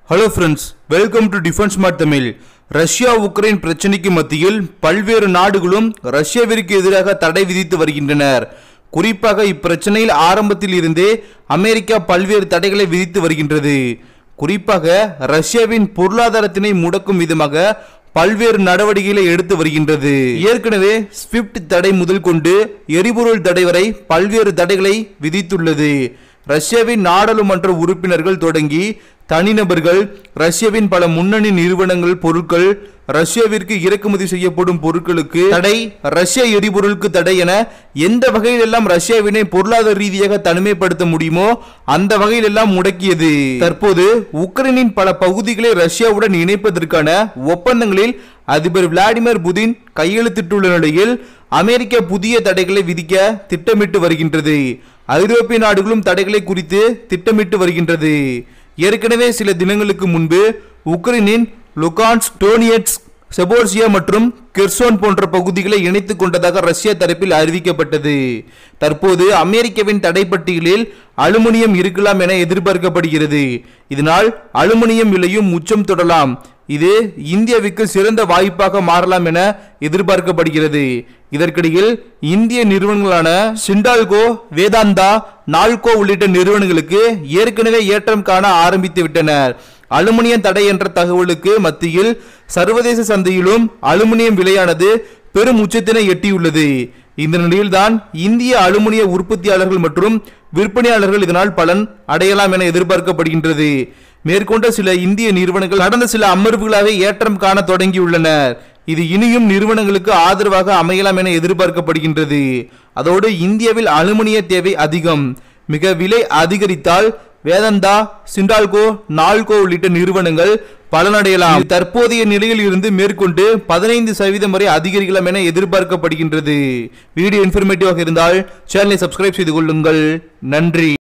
hello friends welcome to defence smart Tamil Russia Ukraine பிரச்சனைக்கு மத்தியில் பல்வேறு நாடுகளும் ரஷ்யாவிற்கு எதிராக தடை விதித்து வருகின்றனர் குறிப்பாக இப்பிரச்சனையில் ஆரம்பத்தில் இருந்தே அமெரிக்கா பல்வேறு தடைகளை விதித்து வருகின்றது குறிப்பாக ரஷ்யாவின் பொருளாதாரத்தினை முடக்கும் விதமாக பல்வேறு நடவடிக்கைகளை எடுத்து வருகின்றது ஏற்கனவே ஸ்விஃப்ட் தடை முதல் கொண்டு எரிபொருள் தடை வரை பல்வேறு தடைகளை விதித்துள்ளது ரஷ்யாவின் நாடாளுமன்ற உறுப்பினர்கள் தொடங்கி தனிநபர்கள் ரஷ்யாவின் பல முன்னணி நிறுவனங்கள் பொருட்கள் ரஷ்யாவிற்கு இறக்குமதி செய்யப்படும் பொருட்களுக்கு தடை ரஷ்ய எரிபொருளுக்கு தடை என எந்த வகையிலெல்லாம் ரஷ்யாவினை பொருளாதார ரீதியாக தனிமைப்படுத்த முடியுமோ அந்த வகையிலெல்லாம் முடக்கியது தற்போது உக்ரைனின் பல பகுதிகளை ரஷ்யாவுடன் இணைப்பதற்கான ஒப்பந்தங்களில் அதிபர் விளாடிமிர் புதின் கையெழுத்திட்டுள்ள நிலையில் அமெரிக்கா புதிய தடைகளை விதிக்க திட்டமிட்டு வருகின்றது ஐரோப்பிய நாடுகளும் தடைகளை குறித்து திட்டமிட்டு வருகின்றது ஏற்கனவே சில தினங்களுக்கு முன்பு உக்ரைனின் லுகான்ஸ் டோனியட்ஸ் செபோர்சியா மற்றும் கெர்சோன் போன்ற பகுதிகளை இணைத்துக் கொண்டதாக ரஷ்யா தரப்பில் அறிவிக்கப்பட்டது தற்போது அமெரிக்காவின் தடைப்பட்டியலில் அலுமினியம் இருக்கலாம் என எதிர்பார்க்கப்படுகிறது இதனால் அலுமினியம் விலையும் உச்சம் தொடலாம் இது இந்தியாவுக்கு சிறந்த வாய்ப்பாக மாறலாம் என எதிர்பார்க்கப்படுகிறது இதற்கிடையில் இந்திய நிறுவனங்களான சிண்டால்கோ வேதாந்தா நால்கோ உள்ளிட்ட நிறுவனங்களுக்கு ஏற்கனவே ஏற்றம் காண ஆரம்பித்து விட்டனர் அலுமினியம் தடை என்ற தகவலுக்கு மத்தியில் சர்வதேச சந்தையிலும் அலுமினியம் விலையானது பெரும் உச்சத்தினை எட்டியுள்ளது இந்த நிலையில்தான் இந்திய அலுமினிய உற்பத்தியாளர்கள் மற்றும் விற்பனையாளர்கள் இதனால் பலன் அடையலாம் என எதிர்பார்க்கப்படுகின்றது மேற்கொண்ட சில இந்திய நிறுவனங்கள் கடந்த சில அமர்வுகளாக ஏற்றம் காண தொடங்கியுள்ளனர் இது இனியும் நிறுவனங்களுக்கு ஆதரவாக அமையலாம் என எதிர்பார்க்கப்படுகின்றது அதோடு இந்தியாவில் அலுமினிய தேவை அதிகம் மிக விலை அதிகரித்தால் வேதந்தா சிண்டால்கோ நால்கோ உள்ளிட்ட நிறுவனங்கள் பலனடையலாம் இது தற்போதைய நிலையில் இருந்து மேற்கொண்டு பதினைந்து சதவீதம் வரை அதிகரிக்கலாம் என எதிர்பார்க்கப்படுகின்றது வீடியோ இன்ஃபர்மேட்டிவாக இருந்தால் சேனலை சப்ஸ்கிரைப் செய்து கொள்ளுங்கள் நன்றி